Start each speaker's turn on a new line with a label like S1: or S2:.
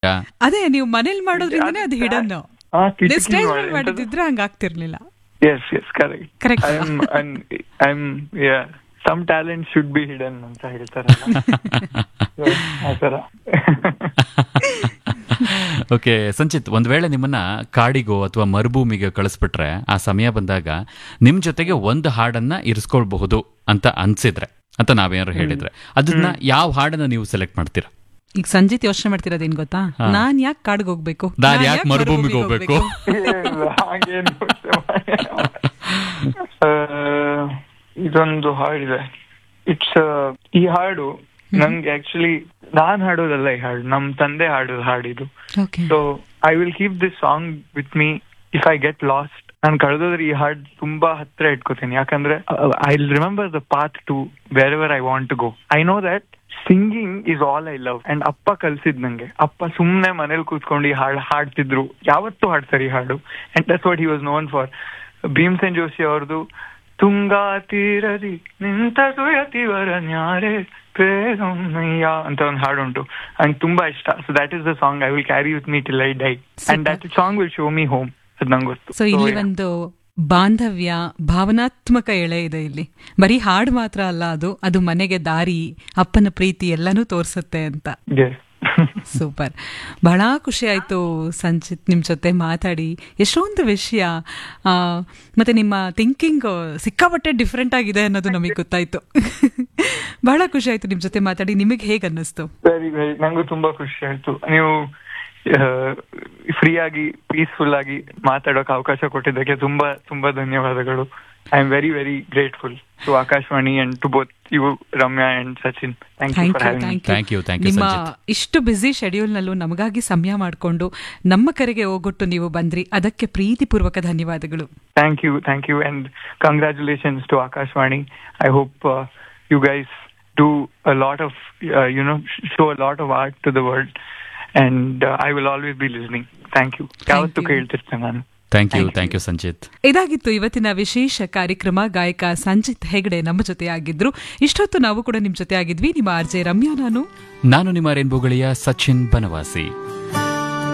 S1: ಅದೇ ನೀವು ಮನೇಲಿ ಮಾಡೋದ್ರಿಂದನೇ ಅದು ಹಿಡನ್
S2: ಆ, ಕಿಟಕಿ
S1: ಸ್ಟೇಜ್
S2: ಮಾಡಿ-
S1: ಮೇಲೆ ಮಾಡಿದ್ರೆ ಹಂಗ ಆಗ್ತಿರ್ಲಿಲ್ಲ
S2: yes yes correct
S1: Correct.
S2: I am yeah some talent should be hidden ಅಂತ ಹೇಳ್ತಾರಲ್ಲ So, ಆ ತರ
S3: ಓಕೆ ಸಂಚಿತ್ ಒಂದ್ ವೇಳೆ ನಿಮ್ಮನ್ನ ಕಾಡಿಗೋ ಅಥವಾ ಮರುಭೂಮಿಗೆ ಕಳಿಸ್ಬಿಟ್ರೆ ಆ ಸಮಯ ಬಂದಾಗ ನಿಮ್ ಜೊತೆಗೆ ಒಂದು ಹಾಡನ್ನ ಇರಿಸ್ಕೊಳ್ಬಹುದು ಅಂತ ಅನ್ಸಿದ್ರೆ ಅಂತ ನಾವೇನಾದ್ರು ಹೇಳಿದ್ರೆ ಅದನ್ನ ಯಾವ ಹಾಡನ್ನ ನೀವು ಸೆಲೆಕ್ಟ್ ಮಾಡ್ತೀರಾ
S1: ಈಗ ಸಂಜಿತ್ ಯೋಚನೆ ಮಾಡ್ತಿರೋದೇನ್ ಗೊತ್ತಾ ನಾನ್ ಯಾಕೆ ಕಾಡ್ಗೆ ಹೋಗ್ಬೇಕು
S3: ನಾನ್
S1: ನಾನ್
S3: ಯಾಕ್
S1: ಯಾಕ್
S3: ಮರುಭೂಮಿಗೆ
S1: ಮರುಭೂಮಿಗೆ
S3: ಹೋಗ್ಬೇಕು?
S2: ಇಲ್ಲ, ಹಾಗೇನು ಯೋಚ್ನೆ ಮಾಡಿಲ್ಲ. ಆ, ಇದೊಂದು ಹಾಡಿದೆ ಇಟ್ಸ್ ಈ ಹಾಡು ನಂಗೆ ಆಕ್ಚುಲಿ ನಾನ್ ಹಾಡೋದಲ್ಲ ಈ ಹಾಡು ನಮ್ ತಂದೆ ಹಾಡೋದು ಹಾಡಿದು
S1: okay
S2: so I will keep this song with me if I get lost ನಾನು ಕಳೆದೋದ್ರೆ ಈ ಹಾಡ್ ತುಂಬಾ ಹತ್ರ ಇಟ್ಕೋತೀನಿ ಯಾಕಂದ್ರೆ I remember the path to wherever I want to go I know that singing is all I love and ಅಪ್ಪ ಕಲ್ಸಿದ್ ನಂಗೆ ಅಪ್ಪ ಸುಮ್ನೆ ಮನೇಲಿ ಕೂತ್ಕೊಂಡು ಈ ಹಾಡು ಹಾಡ್ತಿದ್ರು ಯಾವತ್ತೂ ಹಾಡ್ತಾರೆ ಈ ಹಾಡು and that's what he was known for Bhimsen Joshi ಅವ್ರದ್ದು ತುಂಗಾ ತೀರದಿ ನಿಂತ ಸುಯತಿವರ ನ್ಯಾರೆ ಪ್ರೇರಮ್ಮಯ್ಯ ಅಂತ ಒಂದು ಹಾಡು ಉಂಟು ನಂಗೆ ತುಂಬಾ ಇಷ್ಟ so that is the song I will carry with me till I die and that song will show me home ಅದು ನಂಗೆ ಗೊತ್ತು
S1: ಸೊ ಇಲ್ಲಿ
S2: So, yeah.
S1: ಒಂದು ಬಾಂಧವ್ಯ ಭಾವನಾತ್ಮಕ ಎಳೆ ಇದೆ ಇಲ್ಲಿ ಬರೀ ಹಾಡು ಮಾತ್ರ ಅಲ್ಲ ಅದು ಅದು ಮನೆಗೆ ದಾರಿ ಅಪ್ಪನ ಪ್ರೀತಿ ಎಲ್ಲನೂ ತೋರ್ಸುತ್ತೆ ಅಂತ
S2: Yes.
S1: ಸೂಪರ್ ಬಹಳ ಖುಷಿ ಆಯ್ತು ಸಂಚಿತ್ ನಿಮ್ ಜೊತೆ ಮಾತಾಡಿ ಎಷ್ಟೊಂದು ವಿಷಯ ಆ, ಮತ್ತೆ ನಿಮ್ಮ ಥಿಂಕಿಂಗ್ ಸಿಕ್ಕಾಪಟ್ಟೆ ಡಿಫ್ರೆಂಟ್ ಆಗಿದೆ ಅನ್ನೋದು ನಮಗೆ ಗೊತ್ತಾಯ್ತು ಬಹಳ ಖುಷಿ ಆಯ್ತು ನಿಮ್ ಜೊತೆ ಮಾತಾಡಿ ನಿಮಗೆ ಹೇಗೆ ಅನ್ನಿಸ್ತು
S2: ವೆರಿ ವೆರಿ ನಂಗೂ ತುಂಬಾ ಖುಷಿ ಆಯ್ತು ನೀವು ಫ್ರೀ ಆಗಿ ಪೀಸ್ಫುಲ್ ಆಗಿ ಮಾತಾಡೋಕೆ ಅವಕಾಶ ಕೊಟ್ಟಿದ್ದಕ್ಕೆ ತುಂಬಾ ತುಂಬಾ ಧನ್ಯವಾದಗಳು I am very very grateful to Akashvani and to both you Ramya and Sachin thank you
S1: thank
S2: for
S1: you
S2: having
S3: Thank you, thank you,
S1: ನಿಮ್ಮ
S3: ಸಂಜಿತ್.
S1: ಇಷ್ಟು ಬ್ಯುಸಿ ಶೆಡ್ಯೂಲ್ನಲ್ಲೂ ನಮಗಾಗಿ ಸಮಯ ಮಾಡಿಕೊಂಡು ನಮ್ಮ ಕರೆಗೆ ಹೋಗೊಟ್ಟು ನೀವು ಬಂದ್ರಿ ಅದಕ್ಕೆ ಪ್ರೀತಿಪೂರ್ವಕ ಧನ್ಯವಾದಗಳು
S2: Thank you, thank you, and congratulations to Akashvani. I hope uh, you guys do a lot of, uh, you know, sh- show a lot of art to the world, and uh, I will always be listening. Thank you. ಯಾವತ್ತೂ
S1: you.
S2: ಕೇಳ್ತಿರ್ತೇನೆ ನಾನು
S3: thank you thank you Sanchit
S1: ಇದಾಗಿತ್ತು ಇವತ್ತಿನ ವಿಶೇಷ ಕಾರ್ಯಕ್ರಮ ಗಾಯಕ ಸಂಜಿತ್ ಹೆಗಡೆ ನಮ್ಮ ಜೊತೆ ಆಗಿದ್ರು ಇಷ್ಟೊತ್ತು ನಾವು ಕೂಡ ನಿಮ್ ಜೊತೆ ಆಗಿದ್ವಿ ನಿಮ್ಮ ಆರ್ಜೆ ರಮ್ಯಾ ನಾನು
S3: ನಾನು ನಿಮ್ಮ ರೇನ್ಬೋಗಳಿಯ ಸಚಿನ್ ಬನವಾಸಿ